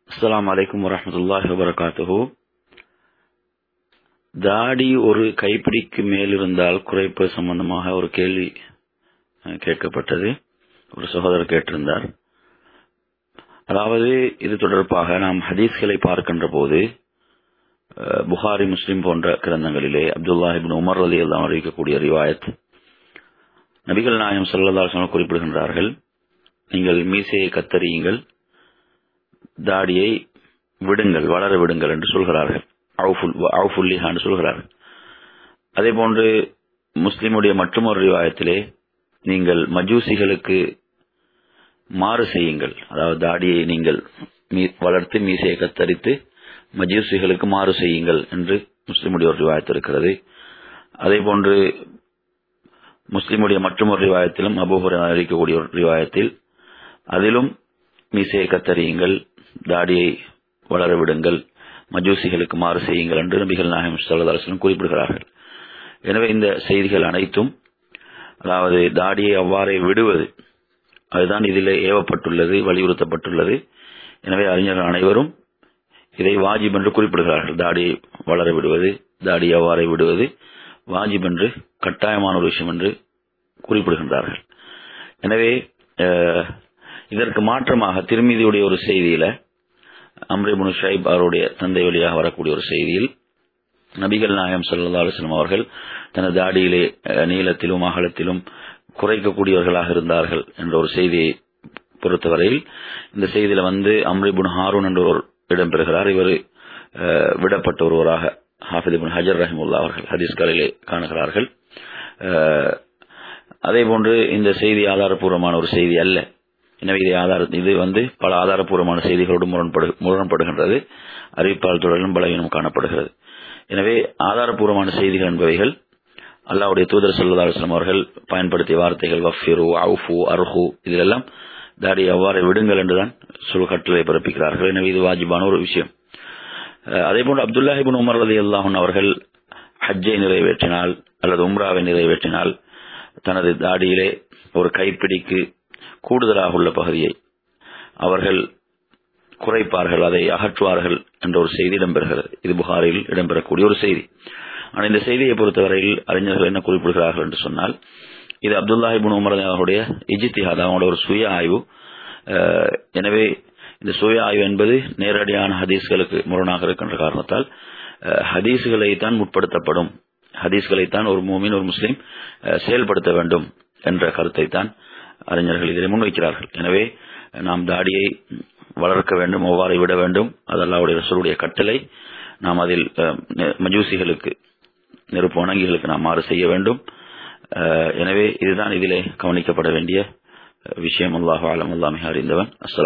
அஸ்ஸலாமு அலைக்கும் வரஹ்மத்துல்லாஹி வபரகாத்துஹு தாடி ஒரு கைப்பிடிக்கு மேல் இருந்தால் குறைப்பது சம்பந்தமாக ஒரு கேள்வி அஹ், கேட்கப்பட்டது ஒரு சகோதரர் கேட்டிருந்தார் அதாவது இது தொடர்பாக நாம் ஹதீஸ்களை பார்க்கின்ற போது அஹ், புகாரி முஸ்லிம் போன்ற கிரந்தங்களிலே அப்துல்லா இப்னு உமர் ரலி எல்லாம் அறிவிக்கக்கூடிய ரிவாயத் நபிகள் நாயம் சல்லல்லாஹு குறிப்பிடுகின்றார்கள் நீங்கள் மீசையை கத்தரியுங்கள் தாடியை விடுங்கள் வளர விடுங்கள் என்று சொல்கிறார்கள் அவுஃபுல் அவுஃபுல்லிஹா என்று சொல்கிறார்கள் அதே போன்று முஸ்லிமுடைய மற்றொரு ரிவாயத்திலே நீங்கள் மஜூசிகளுக்கு மாறு செய்யுங்கள் அதாவது தாடியை நீங்கள் மீ- வளர்த்து மீசையை கத்தரித்து மஜூசிகளுக்கு மாறு செய்யுங்கள் என்று முஸ்லிமுடைய ஒரு ரிவாயத்து இருக்கிறது அதே போன்று முஸ்லிமுடைய மற்றொரு ரிவாயத்திலும் அபூஹுரை அறிவிக்கக்கூடிய ஒரு ரிவாயத்தில் அதிலும் மீசையை கத்தரியுங்கள் தாடியை வளர விடுங்கள் மஜூசிகளுக்கு மாறு செய்யுங்கள் என்று நபிகள் நாயகம் ஸல்லல்லாஹு அலைஹி வஸல்லம் குறிப்பிடுகிறார்கள் எனவே இந்த செய்திகள் அனைத்தும் அதாவது தாடியை அவ்வாறே விடுவது அதுதான் இதிலே ஏவப்பட்டுள்ளது வலியுறுத்தப்பட்டுள்ளது எனவே அறிஞர்கள் அனைவரும் இதை வாஜிப் என்று குறிப்பிடுகிறார்கள் தாடியை வளர விடுவது தாடியை அவ்வாறே விடுவது வாஜிப் என்று கட்டாயமான ஒரு விஷயம் என்று குறிப்பிடுகின்றார்கள் எனவே அஹ், இதற்கு மாற்றமாக திருமதியுடைய ஒரு செய்தியில அம்ரிபுன் ஷைப் அவருடைய தந்தை வழியாக வரக்கூடிய ஒரு செய்தியில் நபிகள் நாயகம் ஸல்லல்லாஹு அலைஹி வஸல்லம் அவர்கள் தனது தாடியிலே அஹ், நீளத்திலும் அகலத்திலும் குறைக்கக்கூடியவர்களாக இருந்தார்கள் என்ற ஒரு செய்தியை பொறுத்தவரையில் இந்த செய்தியில வந்து அம்ரிபுன் ஹாரூன் என்ற ஒரு இடம்பெறுகிறார் இவர் அஹ், விடப்பட்ட ஒருவராக ஹாஃபித் இப்னு ஹஜர் ரஹிமுல்லா அவர்கள் ஹதீஸ்களிலே காணுகிறார்கள் அஹ், அதே போன்று இந்த செய்தி ஆதாரப்பூர்வமான ஒரு செய்தி அல்ல எனவே இதை ஆதார இது வந்து பல ஆதாரப்பூர்வமான செய்திகளோடு முரண்படு முரண்படுகின்றது அறிவிப்பால் தொடரிலும் பலவீனம் காணப்படுகிறது எனவே ஆதாரப்பூர்வமான செய்திகள் என்பவைகள் அல்லாஹ்வுடைய தூதர் ஸல்லல்லாஹு அலைஹி வஸல்லம் அவர்கள் பயன்படுத்திய வார்த்தைகள் வஃபிரு அவுஃபு அர்ஹு இதிலெல்லாம் தாடி அவ்வாறு விடுங்கள் என்றுதான் சொல் கட்டளை பிறப்பிக்கிறார்கள் எனவே இது வாஜிபான ஒரு விஷயம் அஹ், அதே போன்று அப்துல்லாஹி இப்னு உமர் ரலியல்லாஹு அன்ஹு அவர்கள் ஹஜ்ஜை நிறைவேற்றினால் அல்லது உம்ராவை நிறைவேற்றினால் தனது தாடியிலே ஒரு கைப்பிடிக்கு கூடுதலாக உள்ள பகுதியை அவர்கள் குறைப்பார்கள் அதை அகற்றுவார்கள் என்ற ஒரு செய்தி இடம்பெறுகிறது இது புகாரில் இடம்பெறக்கூடிய ஒரு செய்தி ஆனால் இந்த செய்தியை பொறுத்தவரையில் அறிஞர்கள் என்ன குறிப்பிடுகிறார்கள் என்று சொன்னால் இது அப்துல்லாஹி இப்னு உமர் அவருடைய இஜித்திஹாத் அவங்களோட ஒரு சுய ஆய்வு அஹ், எனவே இந்த சுய ஆய்வு என்பது நேரடியான ஹதீஸ்களுக்கு முரணாக இருக்கின்ற காரணத்தால் அஹ், ஹதீஸ்களை தான் முற்படுத்தப்படும் ஹதீஸ்களை தான் ஒரு மூமின் ஒரு முஸ்லீம் அஹ், செயல்படுத்த வேண்டும் என்ற கருத்தை தான் அறிஞர்கள் இதில் முன்வைக்கிறார்கள் எனவே நாம் தாடியை வளர்க்க வேண்டும் ஒவ்வாறு விட வேண்டும் அது அல்லாஹ்வுடைய ரசூலுடைய கட்டளை நாம் அதில் அஹ், நெ- மஜூசிகளுக்கு நெருப்பு வணங்கிகளுக்கு நாம் மாறு செய்ய வேண்டும் அஹ், எனவே இதுதான் இதிலே கவனிக்கப்பட வேண்டிய அஹ், விஷயம் அல்லாஹ் ஆலம் அல்லாஹ் மிக அறிந்தவன் அஸ்ஸலாம்